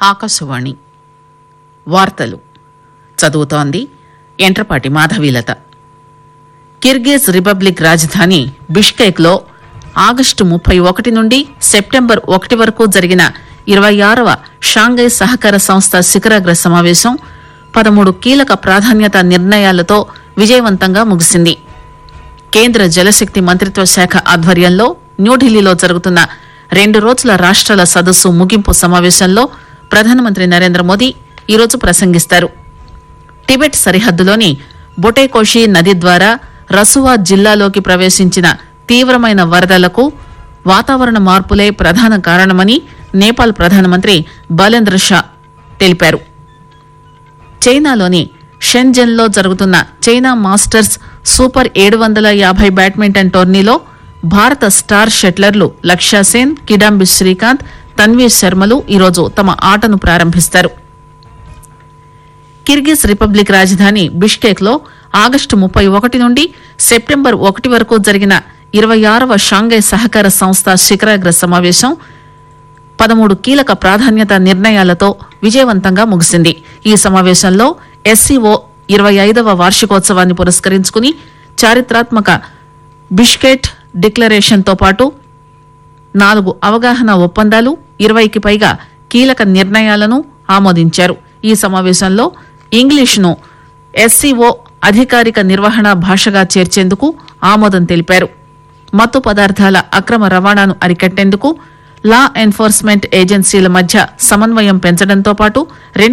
ఆకాశవాణి వార్తలు చదువుతోంది ఎంట్రపాటి మాధవీలత కిర్గిజ్ రిపబ్లిక్ రాజధాని బిష్కేక్లో ఆగస్టు ముప్పై ఒకటి నుండి సెప్టెంబర్ ఒకటి వరకు జరిగిన ఇరవై ఆరవ షాంఘై సహకార సంస్థ శిఖరాగ్ర సమావేశం పదమూడు కీలక ప్రాధాన్యత నిర్ణయాలతో విజయవంతంగా ముగిసింది కేంద్ర జలశక్తి మంత్రిత్వ శాఖ ఆధ్వర్యంలో న్యూఢిల్లీలో జరుగుతున్న రెండు రోజుల రాష్ట్రాల సదస్సు ముగింపు సమావేశంలో ప్రధానమంత్రి నరేంద్ర మోదీ ఈరోజు ప్రసంగిస్తారు టిబెట్ సరిహద్దులోని బొటేకోషి నది ద్వారా రసువా జిల్లాలోకి ప్రవేశించిన తీవ్రమైన వరదలకు వాతావరణ మార్పులే ప్రధాన కారణమని నేపాల్ ప్రధానమంత్రి బలేంద్ర షా తెలిపారు చైనాలోని షెన్జెన్లో జరుగుతున్న చైనా మాస్టర్స్ సూపర్ ఏడు వందల యాభై బ్యాడ్మింటన్ టోర్నీలో భారత స్టార్ షట్లర్లు లక్ష్య సేన్ కిడాంబి శ్రీకాంత్ తన్వీర్ శర్మలు ఈరోజు తమ ఆటను ప్రారంభిస్తారు కిర్గిజ్ రిపబ్లిక్ రాజధాని బిష్కేక్ లో ఆగస్టు ముప్పై ఒకటి నుండి సెప్టెంబర్ ఒకటి వరకు జరిగిన ఇరవై ఆరవ షాంఘై సహకార సంస్థ శిఖరాగ్ర సమావేశం పదమూడు కీలక ప్రాధాన్యత నిర్ణయాలతో విజయవంతంగా ముగిసింది ఈ సమావేశంలో ఎస్సీఓ ఇరవై ఐదవ వార్షికోత్సవాన్ని పురస్కరించుకుని చారిత్రాత్మక బిష్కెట్ డిక్లరేషన్ తో పాటు నాలుగు అవగాహన ఒప్పందాలు ఇరవైకి పైగా కీలక నిర్ణయాలను ఆమోదించారు ఈ సమావేశంలో ఇంగ్లీష్ను ఎస్సీఓ అధికారిక నిర్వహణ భాషగా చేర్చేందుకు ఆమోదం తెలిపారు మత్తు పదార్థాల అక్రమ రవాణాను అరికట్టేందుకు లా ఎన్ఫోర్స్మెంట్ ఏజెన్సీల మధ్య సమన్వయం పెంచడంతో పాటు రెండు